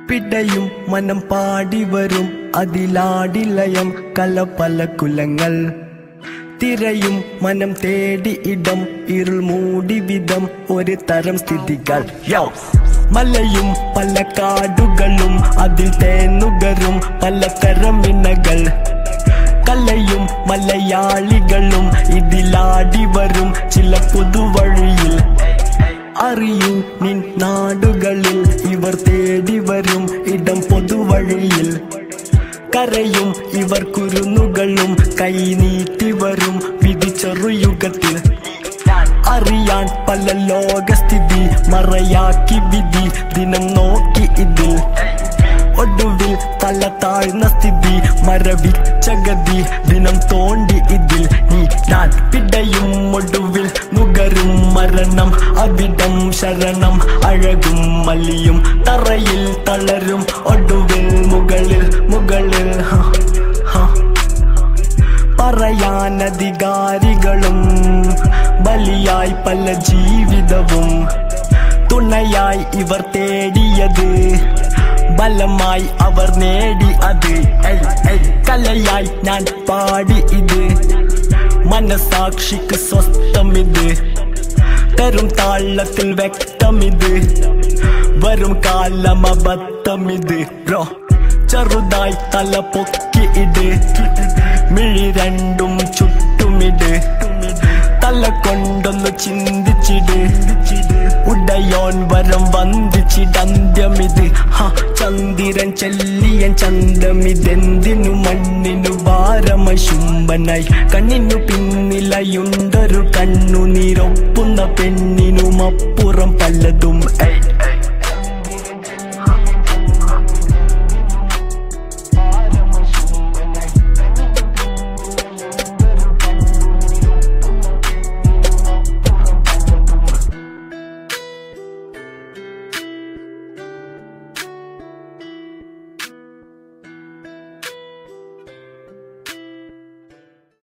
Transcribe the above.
പിടയും മനം പാടി വരും അതിലാടിലയം കല പല കുലങ്ങൾ തിരയും മനം തേടി ഇടം ഇരുൾ മൂടി വിധം ഒരു തരം സ്ഥിതികൾ യോ മലയും പല കാടുകളും അതിൽ തേനുകരും പലതരം ഇണകൾ കലയും മലയാളികളും ഇതിലാടി വരും ചില പുതുവഴിയിൽ അറിയൂ നിൻ നാടുകളിൽ ഇവർ തേടി വരും ഇടം പൊതുവഴിയിൽ കരയും ഇവർ കുരുന്നുകളും കൈനീട്ടി വരും വിധി ചെറുയുഗത്തിൽ അറിയാൻ പല ലോകസ്ഥിതി മറയാക്കി വിധി ദിനം നോക്കി ഇതിൽ ഒടുവിൽ തല താഴ്ന്ന സ്ഥിതി മരവിച്ച ഗതി ദിനം തോണ്ടി ഇതിൽ നീ ഞാൻ പിടയും ഒടുവിൽ നുകരും മരണം അവിടം ശരണം അഴകും മലിയും തറയിൽ തളരും ഒടുവിൽ മുകളിൽ മുകളിൽ ഹ, ഹ. പറയാൻ അധികാരികളും ബലിയായി പല ജീവിതവും തുണയായി ഇവർ തേടിയത് ബലമായി അവർ നേടി അത് ഐ, ഐ, കലയായി ഞാൻ പാടി ഇത് മനസാക്ഷിക്ക് സ്വസ്ഥമിത് തരും താളത്തിൽ വ്യക്തമിത് വരും കാലം അബദ്ധമിത് ബ്രോ ചെറുതായി തല പൊക്കി ഇട് മിഴി രണ്ടും ചുറ്റുമിട് തല കൊണ്ടൊന്ന് ചിന്തിച്ചിട് ഉടയോൻ വരം വന്ദിച്ചിടന്ത്യമിത് ഹ ചന്ദിരൻ ചെല്ലിയൻ ചന്തമിതെന്തിനു മണ്ണിനു ഭാരമശുംബനായി കണ്ണിനു പിന്നിലയുണ്ടൊരു കണ്ണു നീരൊപ്പുന്ന പെണ്ണിനുമപ്പുറം പലതും ഐ